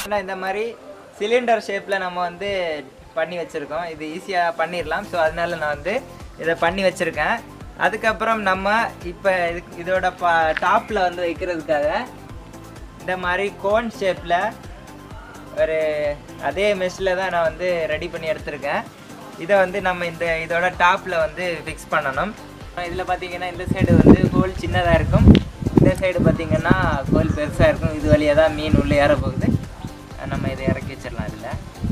ஆனால் இந்த மாதிரி சிலிண்டர் ஷேப்பில் நம்ம வந்து பண்ணி வச்சுருக்கோம் இது ஈஸியாக பண்ணிடலாம் ஸோ அதனால நான் வந்து இதை பண்ணி வச்சுருக்கேன் அதுக்கப்புறம் நம்ம இப்போ இது இதோட பா டாப்பில் வந்து வைக்கிறதுக்காக இந்த மாதிரி கோன் ஷேப்பில் ஒரு அதே மெஷ்ஷில் தான் நான் வந்து ரெடி பண்ணி எடுத்திருக்கேன் இதை வந்து நம்ம இந்த இதோட டாப்பில் வந்து ஃபிக்ஸ் பண்ணணும் இதில் பார்த்தீங்கன்னா இந்த சைடு வந்து ஹோல் சின்னதாக இருக்கும் இந்த சைடு பார்த்தீங்கன்னா ஹோல் பெருசாக இருக்கும் இது வழியாக தான் மீன் உள்ளே ஏற போகுது நம்ம இதை இறக்கி வச்சிடலாம் இதில்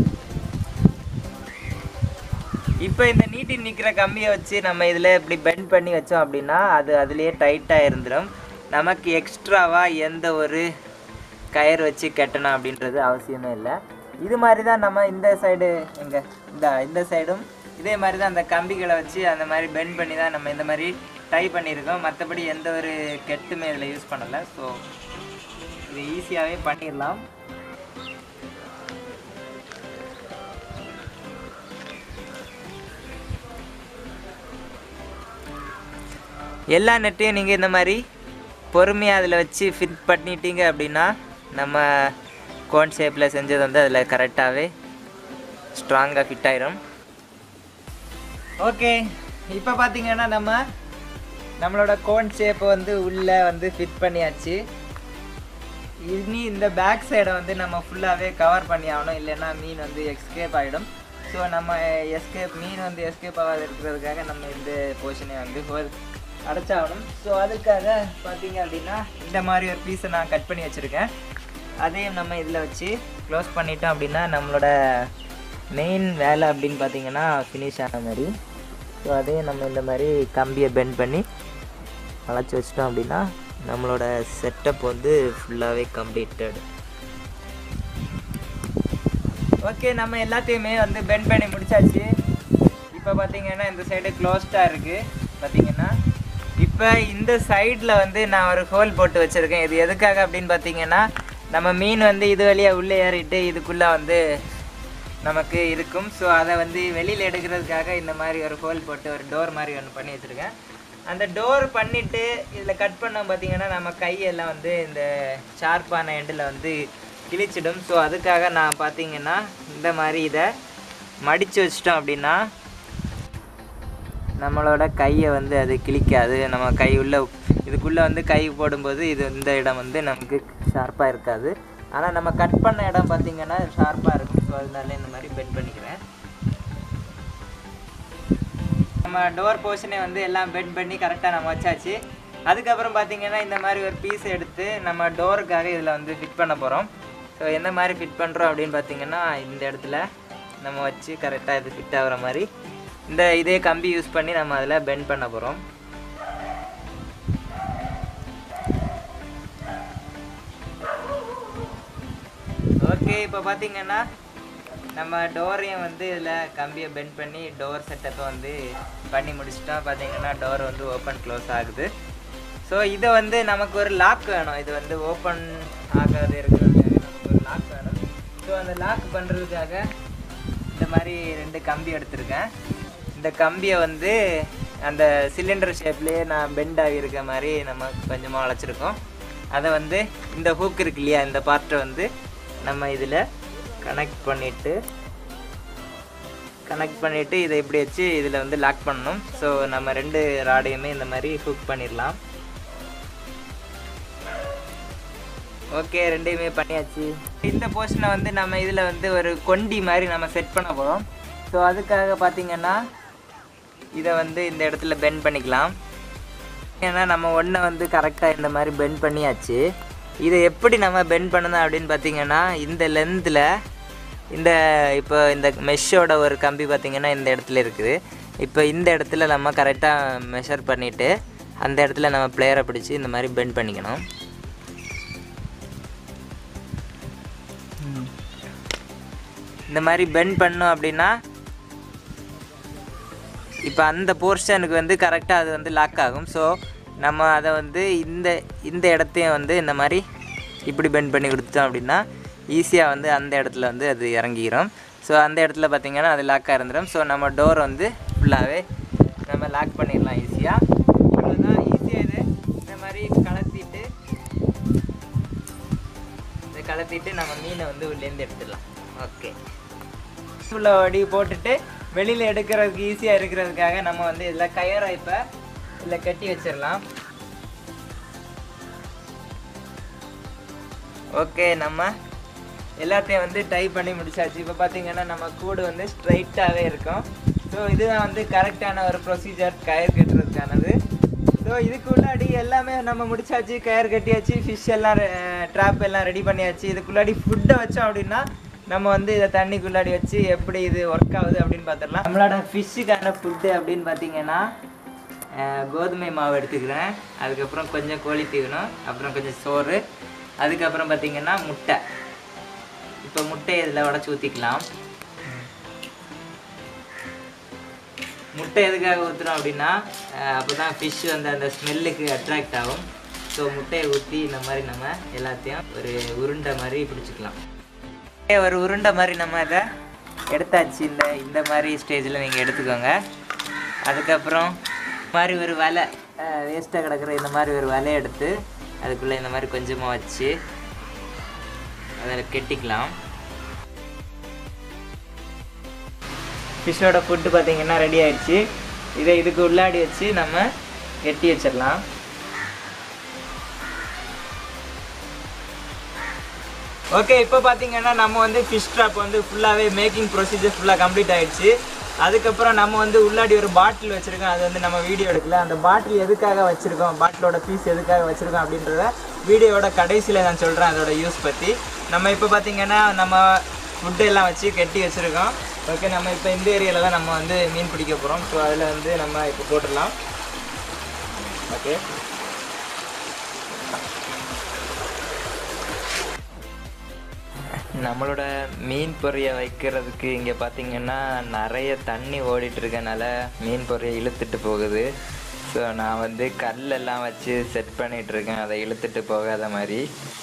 இப்போ இந்த நீட்டி நிற்கிற கம்பியை வச்சு நம்ம இதில் இப்படி பெண்ட் பண்ணி வச்சோம் அப்படின்னா அது அதுலேயே டைட்டாக இருந்துடும் நமக்கு எக்ஸ்ட்ராவாக எந்த ஒரு கயிறு வச்சு கட்டணும் அப்படின்றது அவசியமே இல்லை இது மாதிரி தான் நம்ம இந்த சைடு எங்க இந்த இந்த சைடும் இதே மாதிரி தான் அந்த கம்பிகளை வச்சு அந்த மாதிரி பெண்ட் பண்ணி தான் நம்ம இந்த மாதிரி டை பண்ணியிருக்கோம் மற்றபடி எந்த ஒரு கெட்டுமே இதில் யூஸ் பண்ணலை ஸோ இது ஈஸியாகவே பண்ணிடலாம் எல்லா நெட்டையும் நீங்கள் இந்த மாதிரி பொறுமையாக அதில் வச்சு ஃபிட் பண்ணிட்டீங்க அப்படின்னா நம்ம கோன் ஷேப்பில் செஞ்சது வந்து அதில் கரெக்டாகவே ஸ்ட்ராங்காக ஃபிட் ஆயிரும் ஓகே இப்போ பார்த்தீங்கன்னா நம்ம நம்மளோட கோன் ஷேப்பை வந்து உள்ளே வந்து ஃபிட் பண்ணியாச்சு இனி இந்த பேக் சைடை வந்து நம்ம ஃபுல்லாகவே கவர் பண்ணி ஆகணும் இல்லைன்னா மீன் வந்து எஸ்கேப் ஆகிடும் ஸோ நம்ம எஸ்கேப் மீன் வந்து எஸ்கேப் ஆகாது இருக்கிறதுக்காக நம்ம இந்த போர்ஷனை வந்து ஹோல் அடைச்சாகணும் ஸோ அதுக்காக பார்த்தீங்க அப்படின்னா இந்த மாதிரி ஒரு பீஸை நான் கட் பண்ணி வச்சுருக்கேன் அதையும் நம்ம இதில் வச்சு க்ளோஸ் பண்ணிட்டோம் அப்படின்னா நம்மளோட மெயின் வேலை அப்படின்னு பார்த்தீங்கன்னா ஃபினிஷ் ஆன மாதிரி ஸோ அதையும் நம்ம இந்த மாதிரி கம்பியை பெண்ட் பண்ணி வளைச்சி வச்சிட்டோம் அப்படின்னா நம்மளோட செட்டப் வந்து ஃபுல்லாகவே கம்ப்ளீட்டட் ஓகே நம்ம எல்லாத்தையுமே வந்து பெண்ட் பண்ணி முடிச்சாச்சு இப்போ பார்த்தீங்கன்னா இந்த சைடு க்ளோஸ்டாக இருக்குது பார்த்தீங்கன்னா இப்போ இந்த சைடில் வந்து நான் ஒரு ஹோல் போட்டு வச்சுருக்கேன் இது எதுக்காக அப்படின்னு பார்த்தீங்கன்னா நம்ம மீன் வந்து இது வழியாக உள்ளே ஏறிட்டு இதுக்குள்ளே வந்து நமக்கு இருக்கும் ஸோ அதை வந்து வெளியில் எடுக்கிறதுக்காக இந்த மாதிரி ஒரு ஹோல் போட்டு ஒரு டோர் மாதிரி ஒன்று பண்ணி வச்சுருக்கேன் அந்த டோர் பண்ணிவிட்டு இதில் கட் பண்ணோம் பார்த்தீங்கன்னா நம்ம கையெல்லாம் வந்து இந்த ஷார்ப்பான எண்டில் வந்து கிழிச்சிடும் ஸோ அதுக்காக நான் பார்த்தீங்கன்னா இந்த மாதிரி இதை மடித்து வச்சிட்டோம் அப்படின்னா நம்மளோட கையை வந்து அது கிழிக்காது நம்ம கை உள்ள இதுக்குள்ளே வந்து கை போடும்போது இது இந்த இடம் வந்து நமக்கு ஷார்ப்பாக இருக்காது ஆனால் நம்ம கட் பண்ண இடம் பார்த்தீங்கன்னா ஷார்ப்பாக இருக்கும் ஸோ அதனால இந்த மாதிரி பெண்ட் பண்ணிக்கிறேன் நம்ம டோர் போர்ஷனை வந்து எல்லாம் பெண்ட் பண்ணி கரெக்டாக நம்ம வச்சாச்சு அதுக்கப்புறம் பார்த்தீங்கன்னா இந்த மாதிரி ஒரு பீஸ் எடுத்து நம்ம டோருக்காக இதில் வந்து ஃபிட் பண்ண போகிறோம் ஸோ எந்த மாதிரி ஃபிட் பண்ணுறோம் அப்படின்னு பார்த்தீங்கன்னா இந்த இடத்துல நம்ம வச்சு கரெக்டாக இது ஃபிட் ஆகுற மாதிரி இந்த இதே கம்பி யூஸ் பண்ணி நம்ம அதில் பெண்ட் பண்ண போகிறோம் ஓகே இப்போ பார்த்தீங்கன்னா நம்ம டோரையும் வந்து இதில் கம்பியை பெண்ட் பண்ணி டோர் செட்டப்பை வந்து பண்ணி முடிச்சிட்டோம் பார்த்தீங்கன்னா டோர் வந்து ஓப்பன் க்ளோஸ் ஆகுது ஸோ இதை வந்து நமக்கு ஒரு லாக் வேணும் இது வந்து ஓப்பன் ஆகாது இருக்கிறதுக்காக நமக்கு ஒரு லாக் வேணும் ஸோ அந்த லாக் பண்ணுறதுக்காக இந்த மாதிரி ரெண்டு கம்பி எடுத்திருக்கேன் இந்த கம்பியை வந்து அந்த சிலிண்டர் ஷேப்லேயே நான் பெண்ட் ஆகியிருக்க மாதிரி நம்ம கொஞ்சமாக வளைச்சிருக்கோம் அதை வந்து இந்த ஹூக் இருக்கு இல்லையா இந்த பார்ட்டை வந்து நம்ம இதில் கனெக்ட் பண்ணிவிட்டு கனெக்ட் பண்ணிவிட்டு இதை இப்படி வச்சு இதில் வந்து லாக் பண்ணணும் ஸோ நம்ம ரெண்டு ராடையுமே இந்த மாதிரி ஹூக் பண்ணிடலாம் ஓகே ரெண்டையுமே பண்ணியாச்சு இந்த போர்ஷனை வந்து நம்ம இதில் வந்து ஒரு கொண்டி மாதிரி நம்ம செட் பண்ண போகிறோம் ஸோ அதுக்காக பார்த்தீங்கன்னா இதை வந்து இந்த இடத்துல பெண்ட் பண்ணிக்கலாம் ஏன்னா நம்ம ஒன்றை வந்து கரெக்டாக இந்த மாதிரி பெண்ட் பண்ணியாச்சு இதை எப்படி நம்ம பெண்ட் பண்ணணும் அப்படின்னு பார்த்தீங்கன்னா இந்த லென்த்தில் இந்த இப்போ இந்த மெஷ்ஷோட ஒரு கம்பி பார்த்தீங்கன்னா இந்த இடத்துல இருக்குது இப்போ இந்த இடத்துல நம்ம கரெக்டாக மெஷர் பண்ணிவிட்டு அந்த இடத்துல நம்ம பிளேயரை பிடிச்சி இந்த மாதிரி பெண்ட் பண்ணிக்கணும் இந்த மாதிரி பெண்ட் பண்ணோம் அப்படின்னா இப்போ அந்த போர்ஷனுக்கு வந்து கரெக்டாக அது வந்து லாக் ஆகும் ஸோ நம்ம அதை வந்து இந்த இந்த இடத்தையும் வந்து இந்த மாதிரி இப்படி பெண்ட் பண்ணி கொடுத்தோம் அப்படின்னா ஈஸியாக வந்து அந்த இடத்துல வந்து அது இறங்கிடும் ஸோ அந்த இடத்துல பார்த்திங்கன்னா அது லாக்காக இருந்துடும் ஸோ நம்ம டோர் வந்து ஃபுல்லாகவே நம்ம லாக் பண்ணிடலாம் ஈஸியாக இவ்வளோதான் ஈஸியாக இது இந்த மாதிரி கலத்திட்டு இதை கலத்தி மாட்டிட்டு நம்ம மீனை வந்து உள்ளேருந்து எடுத்துடலாம் ஓகே உள்ள வடி போட்டுட்டு வெளியில் எடுக்கிறதுக்கு ஈஸியாக இருக்கிறதுக்காக நம்ம வந்து இதில் கயரை இப்போ இதில் கட்டி வச்சிடலாம் ஓகே நம்ம எல்லாத்தையும் வந்து டைப் பண்ணி முடிச்சாச்சு இப்போ பார்த்தீங்கன்னா நம்ம கூடு வந்து ஸ்ட்ரைட்டாகவே இருக்கும் ஸோ இதுதான் வந்து கரெக்டான ஒரு ப்ரொசீஜர் கயிறு கட்டுறதுக்கானது ஸோ இதுக்குள்ளாடி எல்லாமே நம்ம முடிச்சாச்சு கயிறு கட்டியாச்சு ஃபிஷ் எல்லாம் ட்ராப் எல்லாம் ரெடி பண்ணியாச்சு இதுக்குள்ளாடி ஃபுட்டை வச்சோம் அப்படின்னா நம்ம வந்து இதை தண்ணிக்குள்ளாடி வச்சு எப்படி இது ஒர்க் ஆகுது அப்படின்னு பார்த்துடலாம் நம்மளோட ஃபிஷ்ஷுக்கான ஃபுட்டு அப்படின்னு பார்த்தீங்கன்னா அஹ், கோதுமை மாவு எடுத்துக்கிறேன் அதுக்கப்புறம் கொஞ்சம் கோழி தீவனம் அப்புறம் கொஞ்சம் சோறு அதுக்கப்புறம் பார்த்தீங்கன்னா முட்டை இப்போ முட்டையை இதில் உடச்சி ஊற்றிக்கலாம் முட்டை எதுக்காக ஊற்றுறோம் அப்படின்னா அப்போ தான் ஃபிஷ் வந்து அந்த ஸ்மெல்லுக்கு அட்ராக்ட் ஆகும் ஸோ முட்டையை ஊற்றி இந்த மாதிரி நம்ம எல்லாத்தையும் ஒரு உருண்டை மாதிரி பிடிச்சிக்கலாம் ஒரு உருண்டை மாதிரி நம்ம இதை எடுத்தாச்சு இந்த இந்த மாதிரி ஸ்டேஜில் நீங்கள் எடுத்துக்கோங்க அதுக்கப்புறம் இந்த மாதிரி ஒரு வலை வேஸ்ட்டாக கிடக்கிற இந்த மாதிரி ஒரு வலை எடுத்து அதுக்குள்ளே இந்த மாதிரி கொஞ்சமாக வச்சு அதில் கெட்டிக்கலாம் ஃபிஷ்ஷோட ஃபுட்டு பார்த்தீங்கன்னா ரெடி ஆயிடுச்சு இதை இதுக்கு உள்ளாடி வச்சு நம்ம கெட்டி வச்சிடலாம் ஓகே இப்போ பார்த்தீங்கன்னா நம்ம வந்து ஃபிஷ் ட்ராப் வந்து ஃபுல்லாகவே மேக்கிங் ப்ரொசீஜர் ஃபுல்லாக கம்ப்ளீட் ஆயிடுச்சு அதுக்கப்புறம் நம்ம வந்து உள்ளாடி ஒரு பாட்டில் வச்சுருக்கோம் அது வந்து நம்ம வீடியோ எடுக்கல அந்த பாட்டில் எதுக்காக வச்சுருக்கோம் பாட்டிலோட பீஸ் எதுக்காக வச்சுருக்கோம் அப்படின்றத வீடியோவோட கடைசியில் நான் சொல்கிறேன் அதோட யூஸ் பற்றி நம்ம இப்போ பார்த்தீங்கன்னா நம்ம ஃபுட்டு எல்லாம் வச்சு கட்டி வச்சுருக்கோம் ஓகே நம்ம இப்போ இந்த ஏரியாவில் தான் நம்ம வந்து மீன் பிடிக்க போகிறோம் ஸோ அதில் வந்து நம்ம இப்போ போட்டுடலாம் ஓகே நம்மளோட மீன் பொரிய வைக்கிறதுக்கு இங்கே பார்த்தீங்கன்னா நிறைய தண்ணி ஓடிட்டு இருக்கனால மீன் பொரிய இழுத்துட்டு போகுது ஸோ நான் வந்து கல்லெல்லாம் வச்சு செட் பண்ணிட்டு இருக்கேன் அதை இழுத்துட்டு போகாத மாதிரி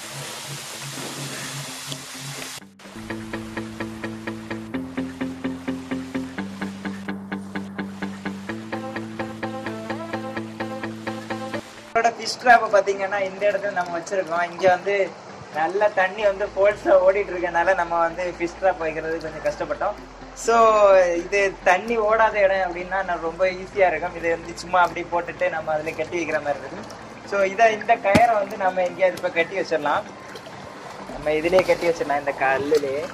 நம்மளோட ஃபிஷ் ட்ராப்பை பார்த்தீங்கன்னா இந்த இடத்துல நம்ம வச்சிருக்கோம் இங்கே வந்து நல்ல தண்ணி வந்து ஃபோல்ஸாக ஓடிட்டு இருக்கனால நம்ம வந்து ஃபிஷ் ட்ராப் வைக்கிறது கொஞ்சம் கஷ்டப்பட்டோம் ஸோ இது தண்ணி ஓடாத இடம் அப்படின்னா நான் ரொம்ப ஈஸியாக இருக்கும் இதை வந்து சும்மா அப்படி போட்டுட்டு நம்ம அதில் கட்டி வைக்கிற மாதிரி இருக்கும் ஸோ இதை இந்த கயரை வந்து நம்ம எங்கேயாவது இப்போ கட்டி வச்சிடலாம் நம்ம இதுலேயே கட்டி வச்சிடலாம் இந்த கல்லுலேயே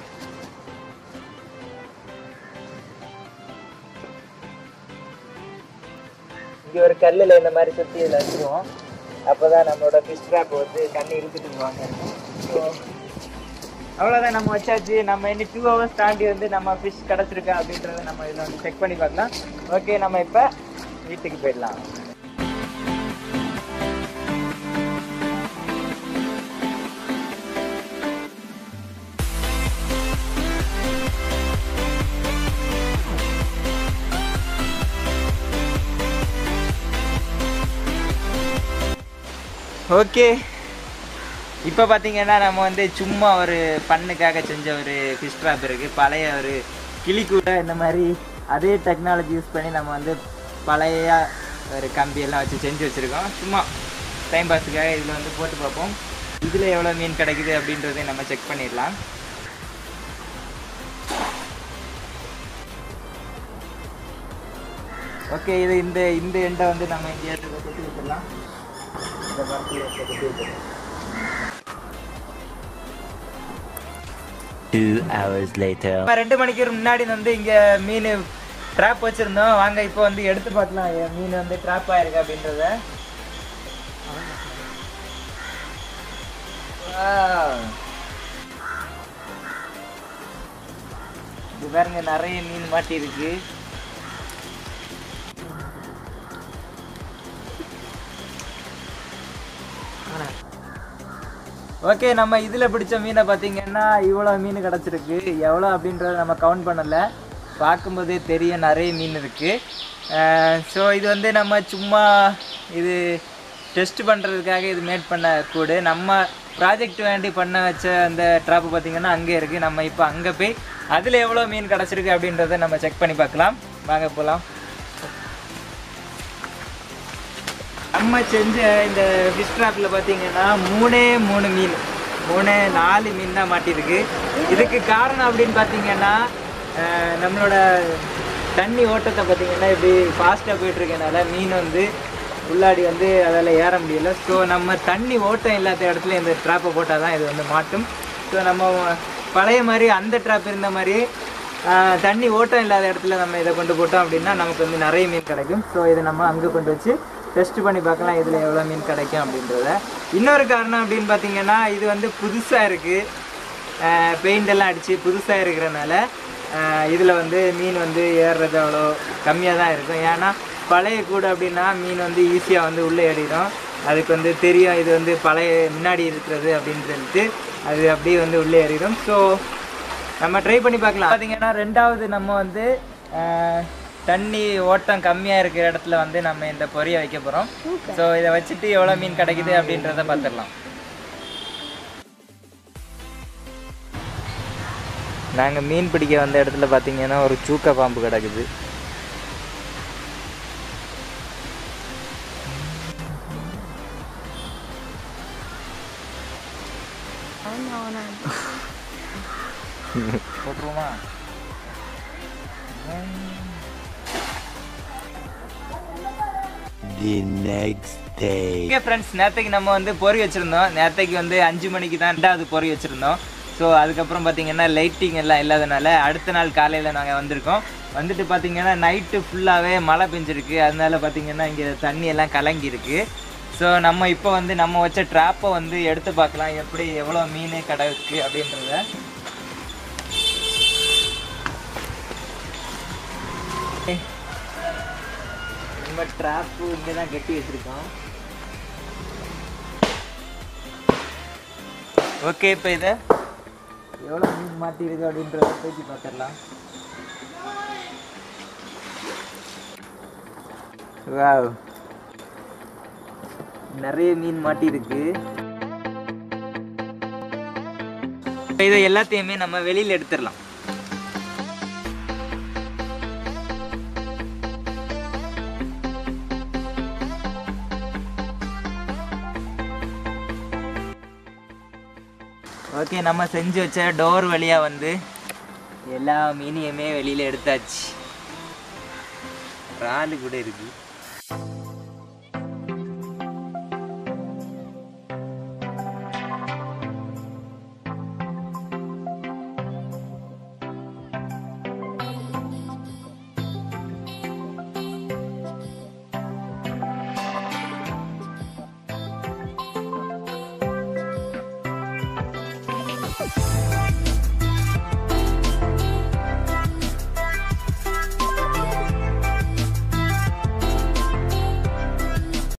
இங்கே ஒரு கல்லில் இந்த மாதிரி சுற்றி இதில் வச்சுருவோம் அப்போ தான் நம்மளோட ஃபிஷ் ட்ராப் வந்து தண்ணி இழுத்துட்டு போவாங்க ஸோ அவ்வளோதான் நம்ம வச்சாச்சு நம்ம இன்னும் டூ ஹவர்ஸ் தாண்டி வந்து நம்ம ஃபிஷ் கிடச்சிருக்கா அப்படின்றத நம்ம இதில் வந்து செக் பண்ணி பார்க்கலாம் ஓகே நம்ம இப்போ வீட்டுக்கு போயிடலாம் ஓகே இப்போ பார்த்தீங்கன்னா நம்ம வந்து சும்மா ஒரு பண்ணுக்காக செஞ்ச ஒரு ஃபிஷ் ட்ராப் இருக்குது பழைய ஒரு கிளிக்கூட இந்த மாதிரி அதே டெக்னாலஜி யூஸ் பண்ணி நம்ம வந்து பழைய ஒரு கம்பியெல்லாம் வச்சு செஞ்சு வச்சுருக்கோம் சும்மா டைம் பாஸுக்காக இதில் வந்து போட்டு பார்ப்போம் இதில் எவ்வளோ மீன் கிடைக்குது அப்படின்றதை நம்ம செக் பண்ணிடலாம் ஓகே இது இந்த இந்த எண்டை வந்து நம்ம எங்கேயாவது கொட்டி வச்சிடலாம் இந்த மரத்தில் கொட்டி வச்சிடலாம் Two hours later. நம்ம ரெண்டு மணிக்கு முன்னாடி வந்து இங்க மீன் ட்ராப் வச்சிருந்தோம் வாங்க இப்போ வந்து எடுத்து பார்க்கலாம் என் மீன் வந்து ட்ராப் ஆயிருக்கு அப்படின்றத Wow. இது பாருங்க நிறைய மீன் மாட்டி இருக்கு ஓகே நம்ம இதில் பிடிச்ச மீனை பார்த்தீங்கன்னா இவ்வளோ மீன் கிடச்சிருக்கு எவ்வளோ அப்படின்றத நம்ம கவுண்ட் பண்ணல பார்க்கும்போதே தெரியும் நிறைய மீன் இருக்குது ஸோ இது வந்து நம்ம சும்மா இது டெஸ்ட் பண்ணுறதுக்காக இது மேட் பண்ண கூடு நம்ம ப்ராஜெக்ட் வேண்டி பண்ண வச்ச அந்த ட்ராப்பு பார்த்தீங்கன்னா அங்கே இருக்குது நம்ம இப்போ அங்கே போய் அதில் எவ்வளோ மீன் கிடச்சிருக்கு அப்படின்றத நம்ம செக் பண்ணி பார்க்கலாம் வாங்க போகலாம் நம்ம செஞ்ச இந்த ஃபிஷ் ட்ராப்பில் பார்த்தீங்கன்னா மூணே மூணு மீன் மூணு நாலு மீன் தான் மாட்டியிருக்கு இதுக்கு காரணம் அப்படின்னு பார்த்தீங்கன்னா அஹ், நம்மளோட தண்ணி ஓட்டத்தை பார்த்தீங்கன்னா இப்படி ஃபாஸ்ட்டாக போயிட்டுருக்கனால மீன் வந்து உள்ளாடி வந்து அதில் ஏற முடியல ஸோ நம்ம தண்ணி ஓட்டம் இல்லாத இடத்துல இந்த ட்ராப்பை போட்டால் தான் இது வந்து மாட்டும் ஸோ நம்ம பழைய மாதிரி அந்த ட்ராப் இருந்த மாதிரி ஆஹ், தண்ணி ஓட்டம் இல்லாத இடத்துல நம்ம இதை கொண்டு போட்டோம் அப்படின்னா நமக்கு வந்து நிறைய மீன் கிடைக்கும் ஸோ இதை நம்ம அங்கே கொண்டு வச்சு டெஸ்ட் பண்ணி பார்க்கலாம் இதில் எவ்வளோ மீன் கிடைக்கும் அப்படின்றத இன்னொரு காரணம் அப்படின்னு பார்த்தீங்கன்னா இது வந்து புதுசாக இருக்குது பெயிண்ட் எல்லாம் அடித்து புதுசாக இருக்கிறனால இதில் வந்து மீன் வந்து ஏறுறது அவ்வளோ கம்மியாக தான் இருக்கும் ஏன்னா பழைய கூடு அப்படின்னா மீன் வந்து ஈஸியாக வந்து உள்ளே ஏறிடும் அதுக்கு வந்து தெரியும் இது வந்து பழைய முன்னாடி இருக்கிறது அப்படின்னு சொல்லிட்டு அது அப்படியே வந்து உள்ளே ஏறிடும் ஸோ நம்ம ட்ரை பண்ணி பார்க்கலாம் பார்த்தீங்கன்னா ரெண்டாவது நம்ம வந்து அஹ், தண்ணி ஓட்டம் கம்மியாக இருக்கிற இடத்துல வந்து நம்ம இந்த பொரியை வைக்க போகிறோம் ஸோ இதை வச்சுட்டு எவ்வளோ மீன் கிடைக்குது அப்படின்றத பார்த்துடலாம் நாங்கள் மீன் பிடிக்க வந்த இடத்துல பார்த்தீங்கன்னா ஒரு சூக்க பாம்பு கிடக்குது போட்டுருவோமா The next day. Okay friends நேற்றுக்கு நம்ம வந்து பொறி வச்சுருந்தோம் நேற்றுக்கு வந்து அஞ்சு மணிக்கு தான் ரெண்டாவது பொறி வச்சுருந்தோம் ஸோ அதுக்கப்புறம் பார்த்தீங்கன்னா லைட்டிங் எல்லாம் இல்லாதனால அடுத்த நாள் காலையில் நாங்கள் வந்திருக்கோம் வந்துட்டு பார்த்தீங்கன்னா நைட்டு ஃபுல்லாகவே மழை பெஞ்சிருக்கு அதனால பார்த்தீங்கன்னா இங்கே தண்ணி எல்லாம் கலங்கியிருக்கு ஸோ நம்ம இப்போ வந்து நம்ம வச்ச ட்ராப்பை வந்து எடுத்து பார்க்கலாம் எப்படி எவ்வளோ மீன் கிடக்கு அப்படின்றத நம்ம ட்ராப்பு இங்கே தான் கட்டி வச்சுருக்கோம் ஓகே இப்போ இதை எவ்வளோ மீன் மாட்டிருக்கு அப்படின்றத தூக்கி பார்த்துடலாம் வாவ் நிறைய மீன் மாட்டியிருக்கு இப்போ இதை எல்லாத்தையுமே நம்ம வெளியில் எடுத்துடலாம் ஓகே நம்ம செஞ்சு வச்ச டோர் வழியாக வந்து எல்லா மீனையுமே வெளியில் எடுத்தாச்சு இறாலு கூட இருக்கு